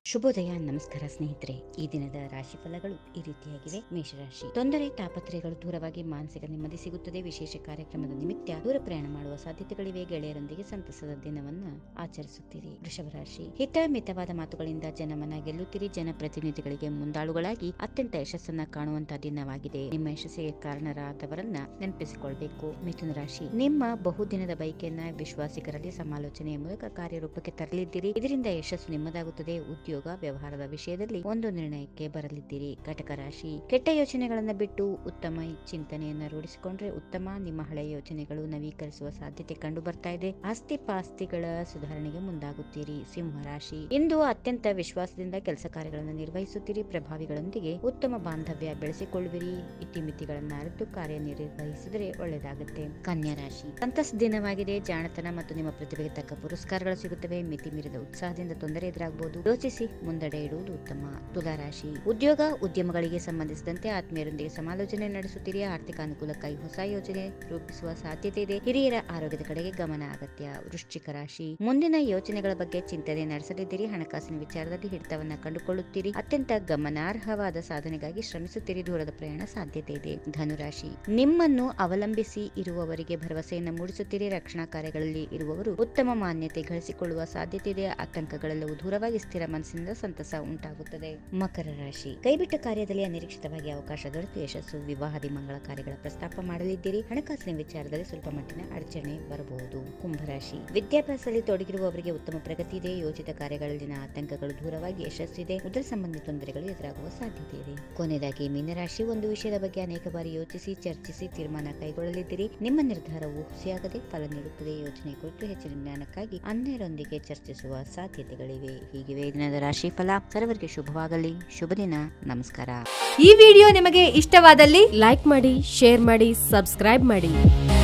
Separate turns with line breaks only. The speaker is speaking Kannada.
ಶುಭೋದಯ ನಮಸ್ಕಾರ ಸ್ನೇಹಿತರೆ ಈ ದಿನದ ರಾಶಿ ಫಲಗಳು ಈ ರೀತಿಯಾಗಿವೆ ಮೇಷರಾಶಿ ತೊಂದರೆ ತಾಪತ್ರಯಗಳು ದೂರವಾಗಿ ಮಾನಸಿಕ ನೆಮ್ಮದಿ ಸಿಗುತ್ತದೆ ವಿಶೇಷ ಕಾರ್ಯಕ್ರಮದ ನಿಮಿತ್ತ ದೂರ ಪ್ರಯಾಣ ಮಾಡುವ ಸಾಧ್ಯತೆಗಳಿವೆ ಗೆಳೆಯರೊಂದಿಗೆ ಸಂತಸದ ದಿನವನ್ನ ಆಚರಿಸುತ್ತೀರಿ ವೃಷಭ ರಾಶಿ ಹಿತ ಮಿತವಾದ ಮಾತುಗಳಿಂದ ಜನಮನ ಗೆಲ್ಲುತ್ತೀರಿ ಜನಪ್ರತಿನಿಧಿಗಳಿಗೆ ಮುಂದಾಳುಗಳಾಗಿ ಅತ್ಯಂತ ಯಶಸ್ಸನ್ನ ಕಾಣುವಂತಹ ದಿನವಾಗಿದೆ ನಿಮ್ಮ ಯಶಸ್ಸಿಗೆ ಕಾರಣರಾದವರನ್ನ ನೆನಪಿಸಿಕೊಳ್ಬೇಕು ಮಿಥುನ ರಾಶಿ ನಿಮ್ಮ ಬಹುದಿನದ ಬೈಕೆಯನ್ನ ವಿಶ್ವಾಸಿಗರಲ್ಲಿ ಸಮಾಲೋಚನೆಯ ಮೂಲಕ ಕಾರ್ಯರೂಪಕ್ಕೆ ತರಲಿದ್ದೀರಿ ಇದರಿಂದ ಯಶಸ್ಸು ನಿಮ್ಮದಾಗುತ್ತದೆ ಉದ್ಯೋಗ ವ್ಯವಹಾರದ ವಿಷಯದಲ್ಲಿ ಒಂದು ನಿರ್ಣಯಕ್ಕೆ ಬರಲಿದ್ದೀರಿ ಕಟಕ ರಾಶಿ ಕೆಟ್ಟ ಯೋಚನೆಗಳನ್ನ ಬಿಟ್ಟು ಉತ್ತಮ ಚಿಂತನೆಯನ್ನ ರೂಢಿಸಿಕೊಂಡ್ರೆ ಉತ್ತಮ ನಿಮ್ಮ ಹಳೆಯ ಯೋಚನೆಗಳು ನವೀಕರಿಸುವ ಸಾಧ್ಯತೆ ಕಂಡು ಬರ್ತಾ ಇದೆ ಆಸ್ತಿ ಪಾಸ್ತಿಗಳ ಸುಧಾರಣೆಗೆ ಮುಂದಾಗುತ್ತೀರಿ ಸಿಂಹ ರಾಶಿ ಇಂದು ಅತ್ಯಂತ ವಿಶ್ವಾಸದಿಂದ ಕೆಲಸ ಕಾರ್ಯಗಳನ್ನು ನಿರ್ವಹಿಸುತ್ತೀರಿ ಪ್ರಭಾವಿಗಳೊಂದಿಗೆ ಉತ್ತಮ ಬಾಂಧವ್ಯ ಬೆಳೆಸಿಕೊಳ್ಳುವಿರಿ ಇತಿಮಿತಿಗಳನ್ನ ಅರಿತು ಕಾರ್ಯನಿರ್ವಹಿಸಿದರೆ ಒಳ್ಳೆಯದಾಗುತ್ತೆ ಕನ್ಯಾ ರಾಶಿ ಸಂತಸ ದಿನವಾಗಿದೆ ಜಾಣತನ ಮತ್ತು ನಿಮ್ಮ ಪ್ರತಿಭೆಗೆ ತಕ್ಕ ಪುರಸ್ಕಾರಗಳು ಸಿಗುತ್ತವೆ ಮಿತಿ ಮೀರಿದ ಉತ್ಸಾಹದಿಂದ ತೊಂದರೆ ಎದುರಾಗಬಹುದು ಯೋಚಿಸಿ ಮುಂದಡೆ ಇಡುವುದು ಉತ್ತಮ ತುಲಾ ರಾಶಿ ಉದ್ಯೋಗ ಉದ್ಯಮಗಳಿಗೆ ಸಂಬಂಧಿಸಿದಂತೆ ಆತ್ಮೀಯರೊಂದಿಗೆ ಸಮಾಲೋಚನೆ ನಡೆಸುತ್ತೀರಿ ಆರ್ಥಿಕ ಅನುಕೂಲಕ್ಕಾಗಿ ಹೊಸ ಯೋಜನೆ ರೂಪಿಸುವ ಸಾಧ್ಯತೆ ಇದೆ ಹಿರಿಯರ ಆರೋಗ್ಯದ ಕಡೆಗೆ ಗಮನ ಅಗತ್ಯ ವೃಶ್ಚಿಕ ರಾಶಿ ಮುಂದಿನ ಯೋಜನೆಗಳ ಬಗ್ಗೆ ಚಿಂತನೆ ನಡೆಸಲಿದ್ದೀರಿ ಹಣಕಾಸಿನ ವಿಚಾರದಲ್ಲಿ ಹಿಡಿತವನ್ನ ಕಂಡುಕೊಳ್ಳುತ್ತೀರಿ ಅತ್ಯಂತ ಗಮನಾರ್ಹವಾದ ಸಾಧನೆಗಾಗಿ ಶ್ರಮಿಸುತ್ತೀರಿ ದೂರದ ಪ್ರಯಾಣ ಸಾಧ್ಯತೆ ಇದೆ ಧನುರಾಶಿ ನಿಮ್ಮನ್ನು ಅವಲಂಬಿಸಿ ಇರುವವರಿಗೆ ಭರವಸೆಯನ್ನು ಮೂಡಿಸುತ್ತೀರಿ ರಕ್ಷಣಾ ಕಾರ್ಯಗಳಲ್ಲಿ ಇರುವವರು ಉತ್ತಮ ಮಾನ್ಯತೆ ಗಳಿಸಿಕೊಳ್ಳುವ ಸಾಧ್ಯತೆ ಇದೆ ಆತಂಕಗಳೆಲ್ಲವೂ ದೂರವಾಗಿ ಸ್ಥಿರ ಮನಸ್ಸಿನಿಂದ ಸಂತಸ ಉಂಟಾಗುತ್ತದೆ ಮಕರ ರಾಶಿ ಕೈಬಿಟ್ಟ ಕಾರ್ಯದಲ್ಲಿ ಅನಿರೀಕ್ಷಿತವಾಗಿ ಅವಕಾಶ ದೊರೆತು ಯಶಸ್ಸು ವಿವಾಹಾದಿ ಮಂಗಳ ಕಾರ್ಯಗಳ ಪ್ರಸ್ತಾಪ ಮಾಡಲಿದ್ದೀರಿ ಹಣಕಾಸಿನ ವಿಚಾರದಲ್ಲಿ ಸ್ವಲ್ಪ ಮಟ್ಟಿನ ಅಡಚಣೆ ಬರಬಹುದು ಕುಂಭರಾಶಿ ವಿದ್ಯಾಭ್ಯಾಸದಲ್ಲಿ ತೊಡಗಿರುವವರಿಗೆ ಉತ್ತಮ ಪ್ರಗತಿ ಇದೆ ಯೋಜಿತ ಕಾರ್ಯಗಳಲ್ಲಿನ ಆತಂಕಗಳು ದೂರವಾಗಿ ಯಶಸ್ಸಿದೆ ಉದರ ಸಂಬಂಧಿ ತೊಂದರೆಗಳು ಎದುರಾಗುವ ಸಾಧ್ಯತೆ ಇದೆ ಕೊನೆಯದಾಗಿ ಮೀನರಾಶಿ ಒಂದು ವಿಷಯದ ಬಗ್ಗೆ ಅನೇಕ ಬಾರಿ ಯೋಚಿಸಿ ಚರ್ಚಿಸಿ ತೀರ್ಮಾನ ಕೈಗೊಳ್ಳಲಿದ್ದೀರಿ ನಿಮ್ಮ ನಿರ್ಧಾರವು ಹುಸಿಯಾಗದೆ ಫಲ ನೀಡುತ್ತದೆ ಯೋಜನೆ ಕುರಿತು ಹೆಚ್ಚಿನ ಜ್ಞಾನಕ್ಕಾಗಿ ಅನ್ಯರೊಂದಿಗೆ ಚರ್ಚಿಸುವ ಸಾಧ್ಯತೆಗಳಿವೆ ಹೀಗಿವೆ ಈ ದಿನದ ರಾಶಿ ಫಲ ಸರ್ವರಿಗೆ ಶುಭವಾಗಲಿ ಶುಭ ದಿನ ನಮಸ್ಕಾರ
ಈ ವಿಡಿಯೋ ನಿಮಗೆ ಇಷ್ಟವಾದಲ್ಲಿ ಲೈಕ್ ಮಾಡಿ ಶೇರ್ ಮಾಡಿ ಸಬ್ಸ್ಕ್ರೈಬ್ ಮಾಡಿ